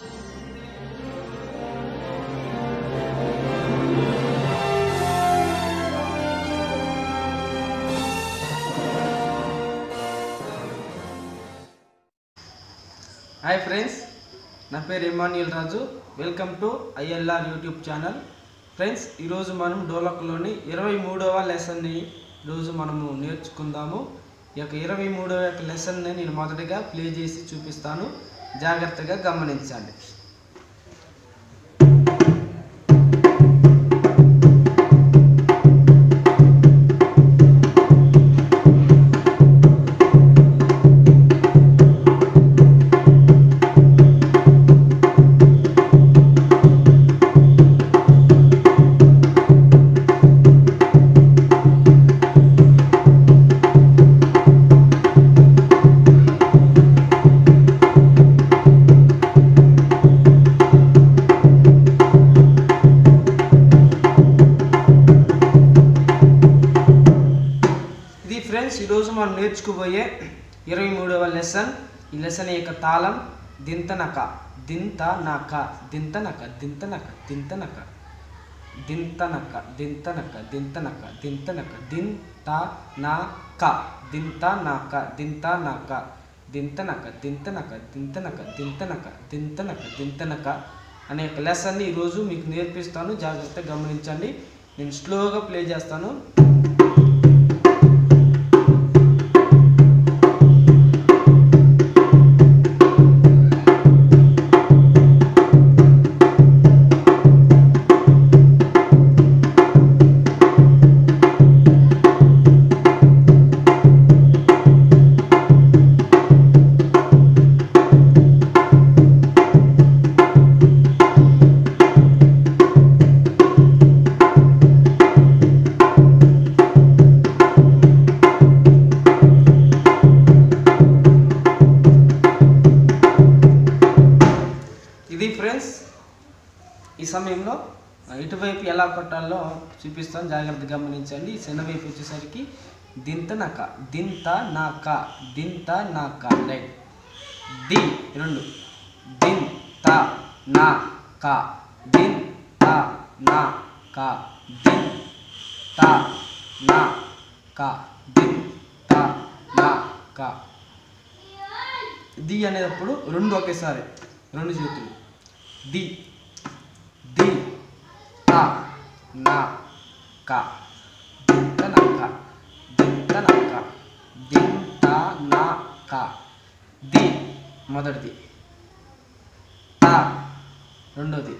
hi friends నా పేరు Emmanuel Raju welcome to I L R YouTube channel friends ఈరోజు మనం డోలక్లోని ఇరవై మూడవ లెసన్ని ఈరోజు మనము నేర్చుకుందాము ఈ యొక్క ఇరవై మూడవ యొక్క లెసన్ని నేను మొదటగా ప్లే చేసి చూపిస్తాను జాగ్రత్తగా గమనించండి ఇది ఫ్రెండ్స్ ఈరోజు మనం నేర్చుకోబోయే ఇరవై మూడవ లెసన్ ఈ లెసన్ యొక్క తాళం దింతనక దింతనక దింతనక దింతనక దింతనక దింతనక దింతనక దింతనక దింతనక దింత నాక దింత నాక దింత నాక దింతనక దింతనక దింతనక దింతనక దింతనక దింతనక అనే యొక్క లెసన్ని ఈరోజు మీకు నేర్పిస్తాను జాగ్రత్తగా గమనించండి నేను స్లోగా ప్లే చేస్తాను ఇది ఫ్రెండ్స్ ఈ సమయంలో ఆ, ఇటువైపు ఎలా కొట్టాలో చూపిస్తాను జాగ్రత్తగా గమనించండి చిన్న వైపు వచ్చేసరికి దింత నాక దింత నాక దింత నాక రైట్ ది రెండు దిన్ త నా క దిన్ త నా క దిన్ త నా క దిన్ త నా క ది అనేటప్పుడు రెండు ఒకేసారి రెండు చేతులు ది ది త నా క దింత నక్క దింత నక్క దింత నా క ది మొదటిది త రెండోది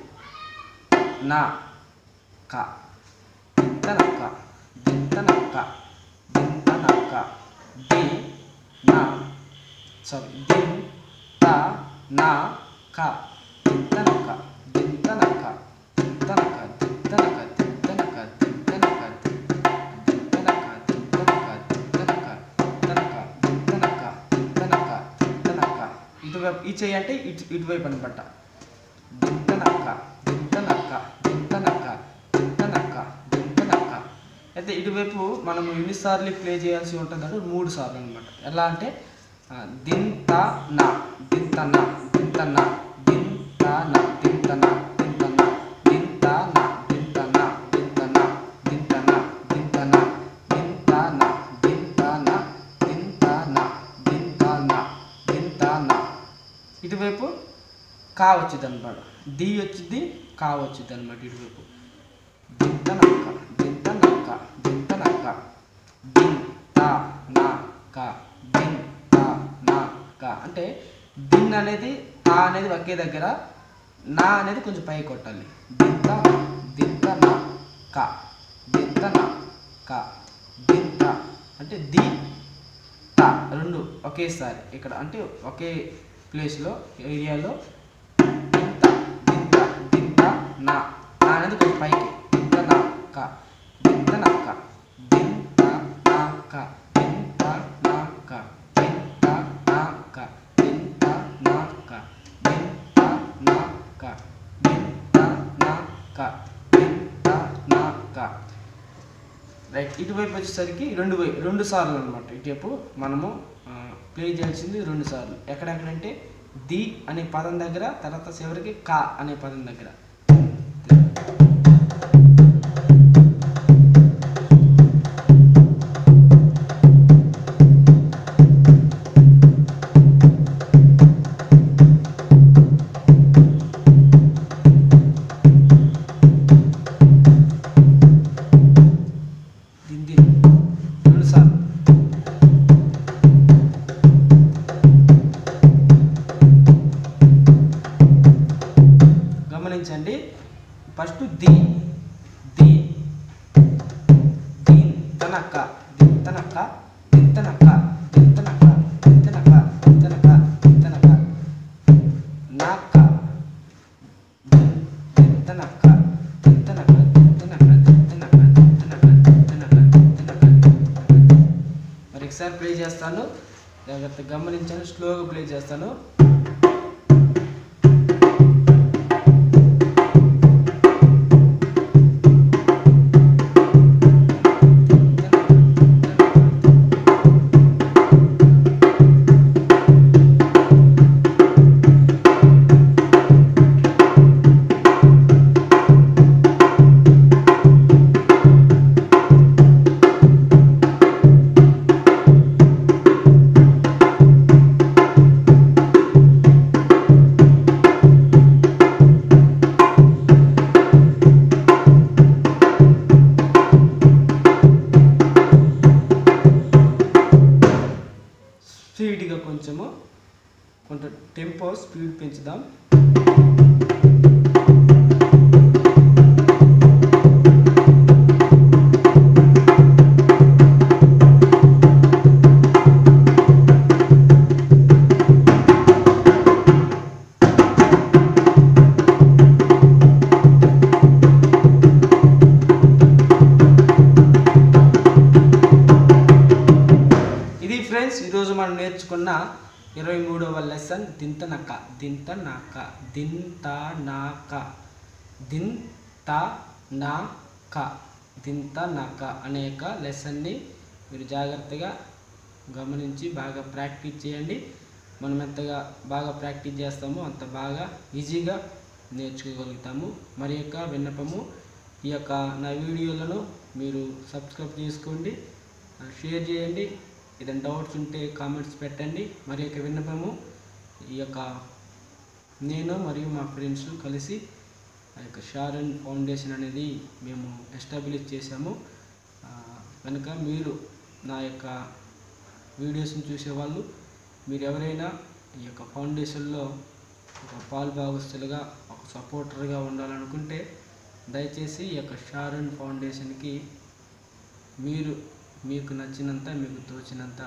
నా క దింత నక్క దింత నక్క దింత నక్క ది నా సారీ దిన్ త నా క దింతనక దింతనక దింతనక దింతనక దింతనక దింతనక దింతనక దింతనక దింతనక దింతనక దింతనక దింతనక దింతనక ఇటువైపు ఈ చేయి అంటే ఇటు ఇటువైపు అనమాట దింతనక దింతనక దింతనక దింతనక దింతనక అయితే ఇటువైపు మనం ఎన్నిసార్లు ప్లే చేయాల్సి ఉంటుంది అంటే మూడు సార్లు అనమాట ఎలా అంటే ఆ, దింత నా దింత నా దింత నా దింత నా దింత నా దింత నా దింత నా దింత నా దింత నా దింత నా దింత నా దింత నా దింత నా దింత నా దింత నా దింత నా ఇటువైపు కా వచ్చింది అనమాట ది వచ్చింది కా వచ్చింది అనమాట ఇటువైపు దింత నక్క దింత నక్క దింత నక్క దింత నా క దింత నా క అంటే దిన్ అనేది తా అనేది ఒకే దగ్గర నా అనేది కొంచెం పై కొట్టాలి దింత దింత నా క దింత నా క దింత అంటే ది త రెండు ఒకేసారి ఇక్కడ అంటే ఒకే ప్లేస్లో ఏరియాలో దింత దింత దింత నా నా అనేది కొంచెం పైకి దింత నా క దింత నా క దింత నా క దింత నా క దింత నా క దింత నా క దింత నా క దింత నా క దింత నా క రైట్ ఇటువైపు వచ్చేసరికి రెండు వై రెండు సార్లు అనమాట ఇటువైపు మనము ప్లే చేయాల్సింది రెండు సార్లు ఎక్కడెక్కడంటే ది అనే పదం దగ్గర తర్వాత చివరికి కా అనే పదం దగ్గర దింది రెండు సార్లు గమనించండి ఫస్ట్ ది ది దింతనక దింతనక దింతనక దింతనక దింతనక దింతనక దింతనక నాక దింతనక దింతనక దింతనక దింతనక దింతనక దింతనక దింతనక మరి ఒకసారి ప్లే చేస్తాను జాగ్రత్తగా గమనించండి స్లోగా ప్లే చేస్తాను స్పీడ్గా కొంచెము కొంచెం టెంపో స్పీడ్ పెంచుదాం ఇది ఫ్రెండ్స్ ఈరోజు మనం నేర్చుకున్న ఇరవై మూడవ లెసన్ దింత నక దింత నాక దింత నాక దింత నాక దింత నాక అనేక లెసన్ని మీరు జాగ్రత్తగా గమనించి బాగా ప్రాక్టీస్ చేయండి మనం ఎంతగా బాగా ప్రాక్టీస్ చేస్తామో అంత బాగా ఈజీగా నేర్చుకోగలుగుతాము మరి యొక్క విన్నపము ఈ యొక్క నా వీడియోలను మీరు సబ్స్క్రైబ్ చేసుకోండి ఆ, షేర్ చేయండి ఏదైనా డౌట్స్ ఉంటే కామెంట్స్ పెట్టండి మరి యొక్క విన్నపము ఈ యొక్క నేను మరియు మా ఫ్రెండ్స్ కలిసి ఆ యొక్క షారన్ ఫౌండేషన్ అనేది మేము ఎస్టాబ్లిష్ చేశాము ఆ, కనుక మీరు నా యొక్క వీడియోస్ని చూసేవాళ్ళు మీరు ఎవరైనా ఈ యొక్క ఫౌండేషన్లో ఒక పాలు భాగస్తులుగా ఒక సపోర్టర్గా ఉండాలనుకుంటే దయచేసి ఈ యొక్క షారన్ ఫౌండేషన్కి మీరు మీకు నచ్చినంత మీకు తోచినంత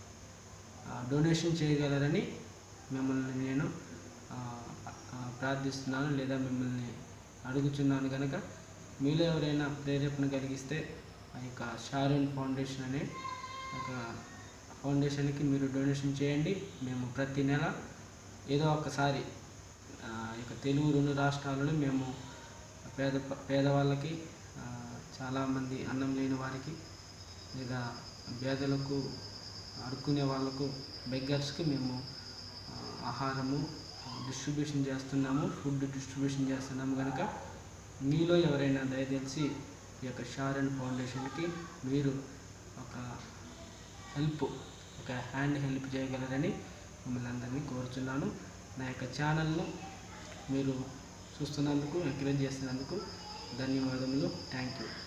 డొనేషన్ చేయగలరని మిమ్మల్ని నేను ఆ, ఆ, ప్రార్థిస్తున్నాను లేదా మిమ్మల్ని అడుగుచున్నాను కనుక మీలో ఎవరైనా ప్రేరేపణ కలిగిస్తే ఆ యొక్క షారన్ ఫౌండేషన్ అనే ఒక ఫౌండేషన్కి మీరు డొనేషన్ చేయండి మేము ప్రతి నెల ఏదో ఒకసారి ఆ, ఈ యొక్క తెలుగు రెండు రాష్ట్రాలలో మేము పేద పేదవాళ్ళకి ఆ, చాలామంది అన్నం లేని వారికి లేదా పేదలకు అడుక్కునే వాళ్ళకు బెగ్గర్స్కి మేము ఆ, ఆహారము డిస్ట్రిబ్యూషన్ చేస్తున్నాము ఫుడ్ డిస్ట్రిబ్యూషన్ చేస్తున్నాము కనుక మీలో ఎవరైనా దయచేసి ఈ యొక్క షారన్ ఫౌండేషన్కి మీరు ఒక హెల్ప్ ఒక హ్యాండ్ హెల్ప్ చేయగలరని మిమ్మల్ని అందరినీ కోరుచున్నాను నా యొక్క ఛానల్ను మీరు చూస్తున్నందుకు ఎంకరేజ్ చేస్తున్నందుకు ధన్యవాదములు థ్యాంక్ యూ